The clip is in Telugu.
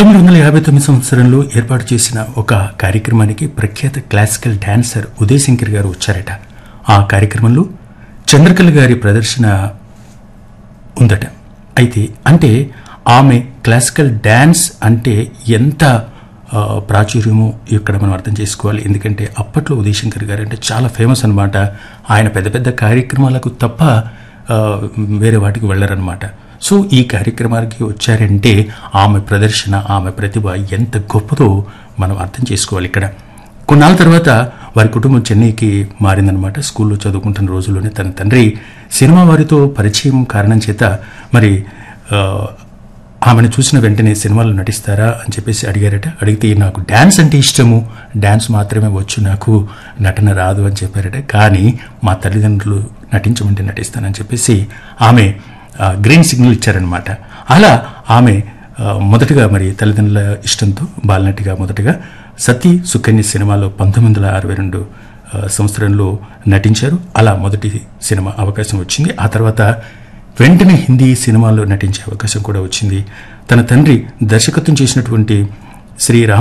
పంతొమ్మిది వందల యాభై తొమ్మిది సంవత్సరంలో ఏర్పాటు చేసిన ఒక కార్యక్రమానికి ప్రఖ్యాత క్లాసికల్ డాన్సర్ ఉదయ్ శంకర్ గారు వచ్చారట ఆ కార్యక్రమంలో చంద్రకళ గారి ప్రదర్శన ఉందట అయితే అంటే ఆమె క్లాసికల్ డ్యాన్స్ అంటే ఎంత ఆ, ప్రాచుర్యమో ఇక్కడ మనం అర్థం చేసుకోవాలి ఎందుకంటే అప్పట్లో ఉదయ్ శంకర్ గారు అంటే చాలా ఫేమస్ అనమాట ఆయన పెద్ద పెద్ద కార్యక్రమాలకు తప్ప ఆ, వేరే వాటికి వెళ్ళరనమాట సో ఈ కార్యక్రమానికి వచ్చారంటే ఆమె ప్రదర్శన ఆమె ప్రతిభ ఎంత గొప్పదో మనం అర్థం చేసుకోవాలి ఇక్కడ కొన్నాళ్ళ తర్వాత వారి కుటుంబం చెన్నైకి మారిందనమాట స్కూల్లో చదువుకుంటున్న రోజుల్లోనే తన తండ్రి సినిమా వారితో పరిచయం కారణం చేత మరి ఆ, ఆమెను చూసిన వెంటనే సినిమాలో నటిస్తారా అని చెప్పేసి అడిగారట అడిగితే నాకు డ్యాన్స్ అంటే ఇష్టము డ్యాన్స్ మాత్రమే వచ్చు నాకు నటన రాదు అని చెప్పారట కానీ మా తల్లిదండ్రులు నటించమంటే నటిస్తానని చెప్పేసి ఆమె ఆ, గ్రీన్ సిగ్నల్ ఇచ్చారనమాట అలా ఆమె ఆ, మొదటగా మరి తల్లిదండ్రుల ఇష్టంతో బాలనటిగా మొదటగా సతీ సుకన్య సినిమాలో పంతొమ్మిది వందల అరవై రెండు ఆ, సంవత్సరంలో నటించారు అలా మొదటి సినిమా అవకాశం వచ్చింది ఆ తర్వాత వెంటనే హిందీ సినిమాల్లో నటించే అవకాశం కూడా వచ్చింది తన తండ్రి దర్శకత్వం చేసినటువంటి శ్రీ రామ్